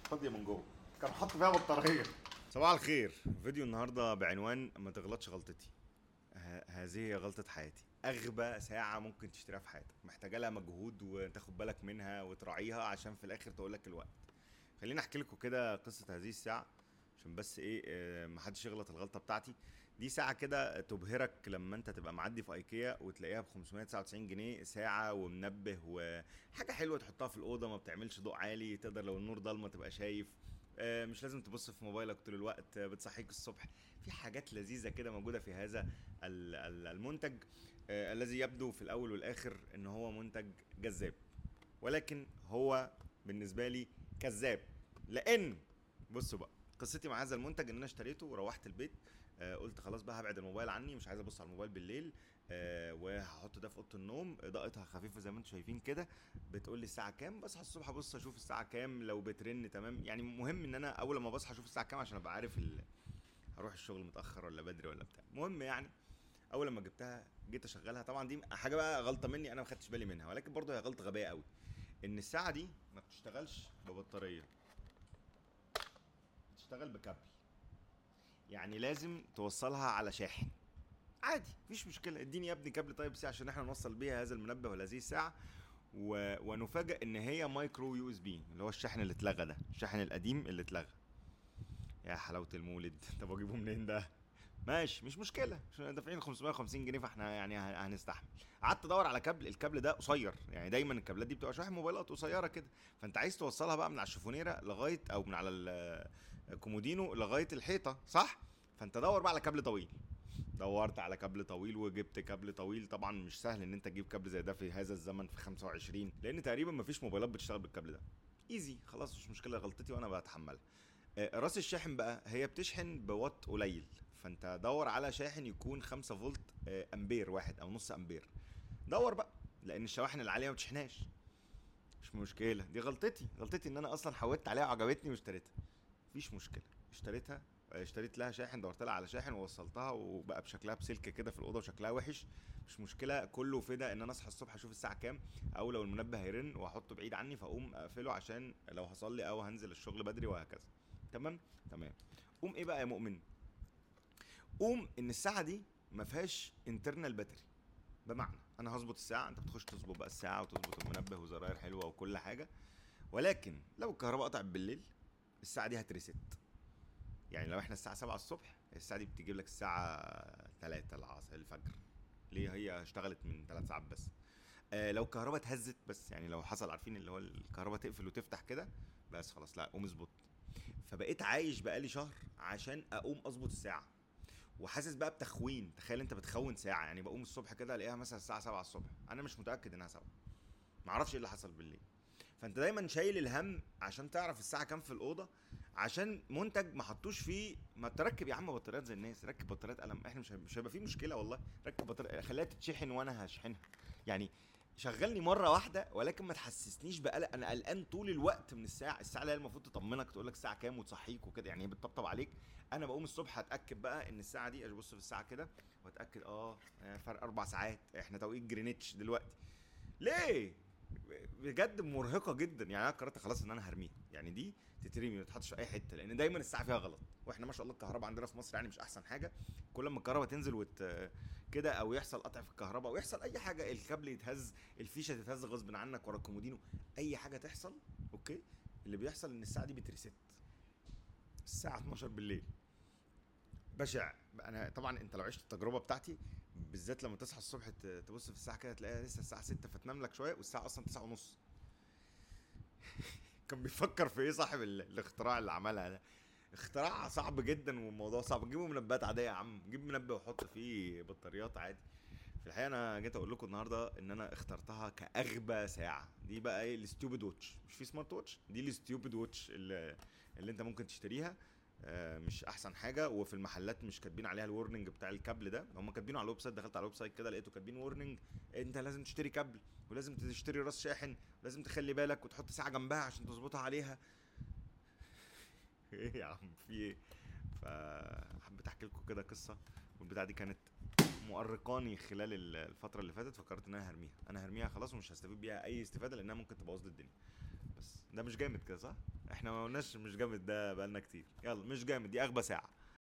فاضيه من جوه كان حاط فيها بطاريه صباح الخير فيديو النهارده بعنوان ما تغلطش غلطتي ه- هذه هي غلطة حياتي أغبى ساعة ممكن تشتريها في حياتك محتاجة لها مجهود وتاخد بالك منها وتراعيها عشان في الآخر تقولك الوقت خليني أحكي لكم كده قصة هذه الساعة عشان بس إيه آه، محدش يغلط الغلطة بتاعتي دي ساعة كده تبهرك لما أنت تبقى معدي في أيكيا وتلاقيها ب 599 جنيه ساعة ومنبه وحاجة حلوة تحطها في الأوضة ما بتعملش ضوء عالي تقدر لو النور ضلمة تبقى شايف آه، مش لازم تبص في موبايلك طول الوقت آه، بتصحيك الصبح في حاجات لذيذة كده موجودة في هذا ال- ال- المنتج آه، الذي يبدو في الأول والآخر إن هو منتج جذاب ولكن هو بالنسبة لي كذاب لأن بصوا بقى قصتي مع هذا المنتج ان انا اشتريته وروحت البيت آه قلت خلاص بقى هبعد الموبايل عني مش عايز ابص على الموبايل بالليل آه وهحط ده في اوضه النوم اضاءتها خفيفه زي ما انتم شايفين كده بتقول لي الساعه كام بصحى الصبح ابص اشوف الساعه كام لو بترن تمام يعني مهم ان انا اول ما بصحى اشوف الساعه كام عشان ابقى عارف ال... هروح الشغل متاخر ولا بدري ولا بتاع المهم يعني اول لما جبتها جيت اشغلها طبعا دي حاجه بقى غلطه مني انا ما خدتش بالي منها ولكن برضه هي غلطه غبيه قوي ان الساعه دي ما بتشتغلش ببطاريه بتشتغل بكابل يعني لازم توصلها على شاحن عادي مفيش مشكله اديني يا ابني كابل طيب سي عشان احنا نوصل بيها هذا المنبه ولا هذه الساعه و... ونفاجئ ان هي مايكرو يو اس بي اللي هو الشاحن اللي اتلغى ده الشاحن القديم اللي اتلغى يا حلاوه المولد طب اجيبه منين ده ماشي مش مشكله عشان دافعين 550 جنيه فاحنا يعني ه- هنستحمل قعدت ادور على كابل الكابل ده قصير يعني دايما الكابلات دي بتبقى شاحن موبايلات قصيره كده فانت عايز توصلها بقى من على الشفونيره لغايه او من على ال- الكومودينو لغايه الحيطه صح فانت دور بقى على كابل طويل دورت على كابل طويل وجبت كابل طويل طبعا مش سهل ان انت تجيب كابل زي ده في هذا الزمن في 25 لان تقريبا مفيش موبايلات بتشتغل بالكابل ده ايزي خلاص مش مشكله غلطتي وانا بتحملها آه، راس الشاحن بقى هي بتشحن بوات قليل فانت دور على شاحن يكون 5 فولت آه، امبير واحد او نص امبير دور بقى لان الشواحن العاليه ما بتشحناش مش مشكله دي غلطتي غلطتي ان انا اصلا حودت عليها وعجبتني واشتريتها مفيش مشكله اشتريتها آه، اشتريت لها شاحن دورت لها على شاحن ووصلتها وبقى بشكلها بسلك كده في الاوضه وشكلها وحش مش مشكله كله فدا ان انا اصحى الصبح اشوف الساعه كام او لو المنبه هيرن واحطه بعيد عني فاقوم اقفله عشان لو هصلي او هنزل الشغل بدري وهكذا تمام تمام قوم ايه بقى يا مؤمن قوم ان الساعه دي ما فيهاش انترنال باتري بمعنى انا هظبط الساعه انت بتخش تظبط بقى الساعه وتظبط المنبه وزراير حلوه وكل حاجه ولكن لو الكهرباء قطعت بالليل الساعه دي هتريست يعني لو احنا الساعه 7 الصبح الساعه دي بتجيب لك الساعه 3 العصر الفجر ليه هي اشتغلت من 3 ساعات بس آه لو الكهرباء اتهزت بس يعني لو حصل عارفين اللي هو الكهرباء تقفل وتفتح كده بس خلاص لا قوم اظبط فبقيت عايش بقالي شهر عشان اقوم اظبط الساعه وحاسس بقى بتخوين تخيل انت بتخون ساعه يعني بقوم الصبح كده الاقيها مثلا الساعه 7 الصبح انا مش متاكد انها 7 معرفش ايه اللي حصل بالليل فانت دايما شايل الهم عشان تعرف الساعه كام في الاوضه عشان منتج ما حطوش فيه ما تركب يا عم بطاريات زي الناس ركب بطاريات قلم احنا مش هيبقى- مش هيبقى فيه مشكله والله ركب بطاريات خليها تتشحن وانا هشحنها يعني شغلني مره واحده ولكن ما تحسسنيش بقلق انا قلقان طول الوقت من الساعه الساعه اللي هي المفروض تطمنك تقول لك الساعه كام وتصحيك وكده يعني هي بتطبطب عليك انا بقوم الصبح اتاكد بقى ان الساعه دي ابص في الساعه كده واتاكد اه آه، فرق اربع ساعات احنا توقيت جرينتش دلوقتي ليه بجد مرهقه جدا يعني انا قررت خلاص ان انا هرميها يعني دي تترمي ما تتحطش في اي حته لان دايما الساعه فيها غلط واحنا ما شاء الله الكهرباء عندنا في مصر يعني مش احسن حاجه كل ما الكهرباء تنزل وت كده او يحصل قطع في الكهرباء او يحصل اي حاجه الكابل يتهز الفيشه تتهز غصب عنك ورا الكومودينو اي حاجه تحصل اوكي اللي بيحصل ان الساعه دي بتريست الساعه 12 بالليل بشع انا طبعا انت لو عشت التجربه بتاعتي بالذات لما تصحى الصبح ت- تبص في الساعه كده تلاقيها لسه الساعه 6 فتنام لك شويه والساعه اصلا 9 ونص كان بيفكر في ايه صاحب ال- الاختراع اللي عملها ده اختراع صعب جدا والموضوع صعب جيبوا منبهات عاديه يا عم جيب منبه وحط فيه بطاريات عادي في الحقيقه انا جيت اقول لكم النهارده ان انا اخترتها كاغبى ساعه دي بقى ايه الستيوبد ووتش مش في سمارت ووتش دي الستيوبد ووتش اللي, اللي انت ممكن تشتريها آه، مش احسن حاجه وفي المحلات مش كاتبين عليها الورنينج بتاع الكابل ده هم كاتبينه على الويب سايت دخلت على الويب سايت كده لقيته كاتبين ورنينج انت لازم تشتري كابل ولازم تشتري راس شاحن ولازم تخلي بالك وتحط ساعه جنبها عشان تظبطها عليها ايه يا عم في ايه فحبيت احكي لكم كده قصه والبتاعه دي كانت مؤرقاني خلال ال- الفتره اللي فاتت فكرت ان انا هرميها انا هرميها خلاص ومش هستفيد بيها اي استفاده لانها ممكن تبوظ لي الدنيا بس ده مش جامد كده صح احنا ما قلناش مش جامد ده بقالنا كتير يلا مش جامد دي اغبى ساعه